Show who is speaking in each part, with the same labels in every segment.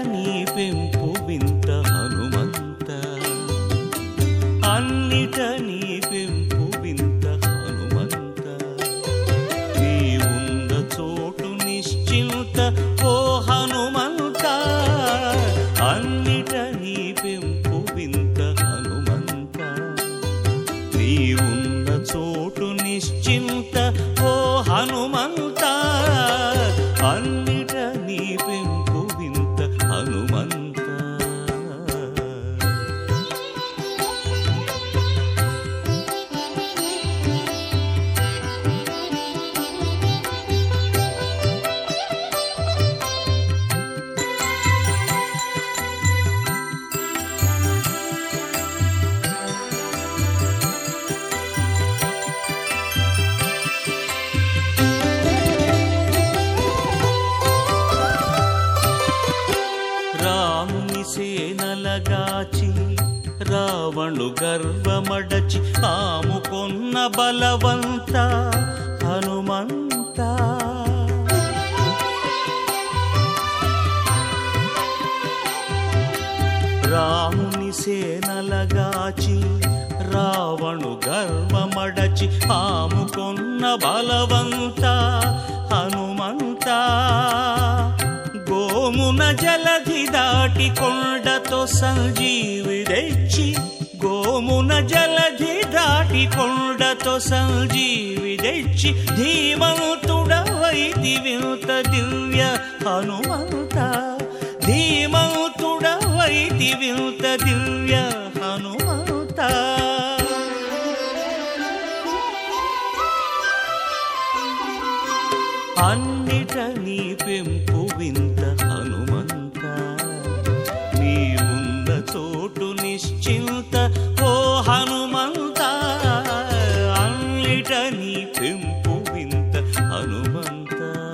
Speaker 1: నీ పెంపు వింత హనుమంత అన్నిట నీ పెంపు వింత హనుమంత నీ ఉన్న చోటు నిశ్చింత ఓ హనుమంత అన్నిట నీ పెంపు వింత హనుమంత నీ ఉన్న చోటు నిశ్చింత ఓ హనుమంత అన్నిట నీ పెంపు వింత హనుమంత రాముని సేనలగాచి రావణు గర్వమడచి ఆముకొన్న బలవంత హనుమంత రాముని సేనలగాచి రావణు గర్వమడచి ఆముకొన్న బలవంత హనుమంత గోమున జలధి దాటి కొండతో సంజీవి తెచ్చి గోమున జలధి దాటి కొండతో సంజీవి తెచ్చి ధీమంతుడవైతి వింత దివ్య హనుమంత ధీమంతుడవైతి వింత దివ్య హనుమంత అన్నిట నీ పెంపు వింత హనుమంత నీ ఉన్న చోటు నిశ్చింత ఓ హనుమంత అన్నిట నీ పెంపు వింత హనుమంత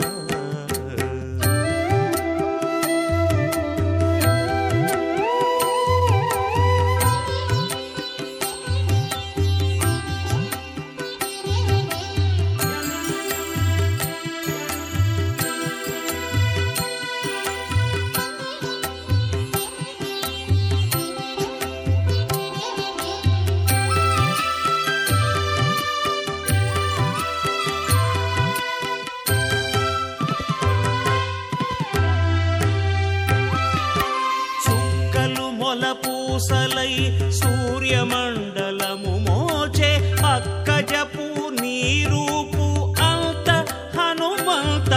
Speaker 1: చుక్కలు మొల పూసలై సూర్యమండలము మోచే అక్కజపు నీరూపు అంత హనుమంత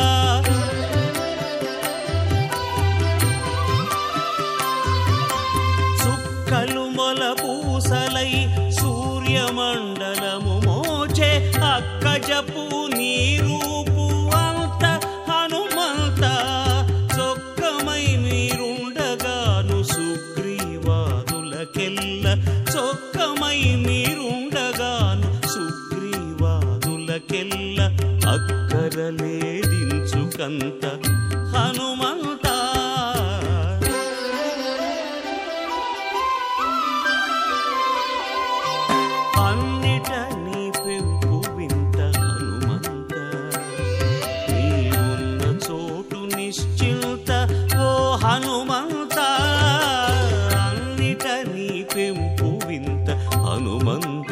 Speaker 1: చుక్కలు మొల పూసలై సూర్యమండలము మోచే అక్కజపు నీరూపు అంత హనుమంత చొక్కమై మీరుండగాను సుగ్రీవాదులకెల్ల చొక్కమై మీరుండగాను సుగ్రీవాదులకెల్ల అక్కరలేదించుకంత హనుమంత అన్నిట నీ పెంపు వింత హనుమంత నీ ఉన్న చోటు నిశ్చింత ఓ హనుమంత అన్నిట నీ పెంపు వింత హనుమంత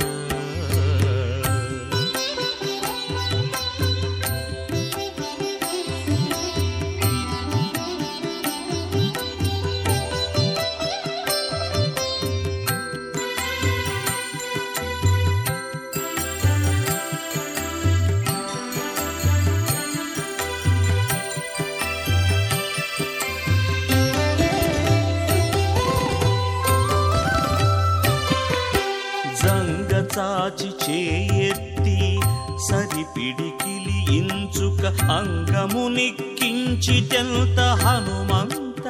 Speaker 1: జంగ చాచి చేయెత్తి సరిపిడికిలి ఇంచుక అంగము నిక్కించి తెంత హనుమంత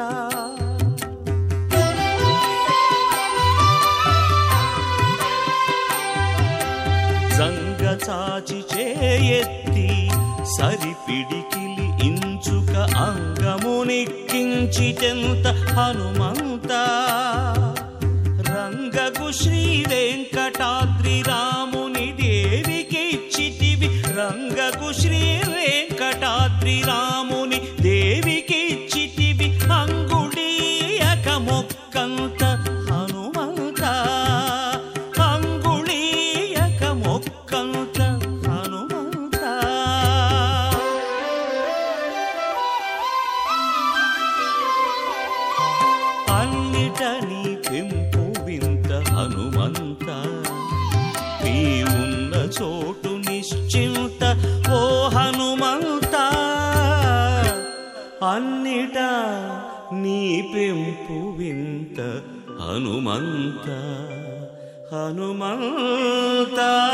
Speaker 1: జంగ చాచి చేయెత్తి సరిపిడికిలి ఇంచుక అంగము నిక్కించి తెంత హనుమంత రంగకు శ్రీ వెంకటాద్రి రాముని దేవికిచ్చితివి రంగకు శ్రీ వెంకటాద్రి రాముని దేవికిచ్చితివి అంగ అన్నిట నీ పెంపు వింత హనుమంత నీ ఉన్న చోటు నిశ్చింత ఓ హనుమంత అన్నిట నీ పెంపు వింత హనుమంత హనుమంత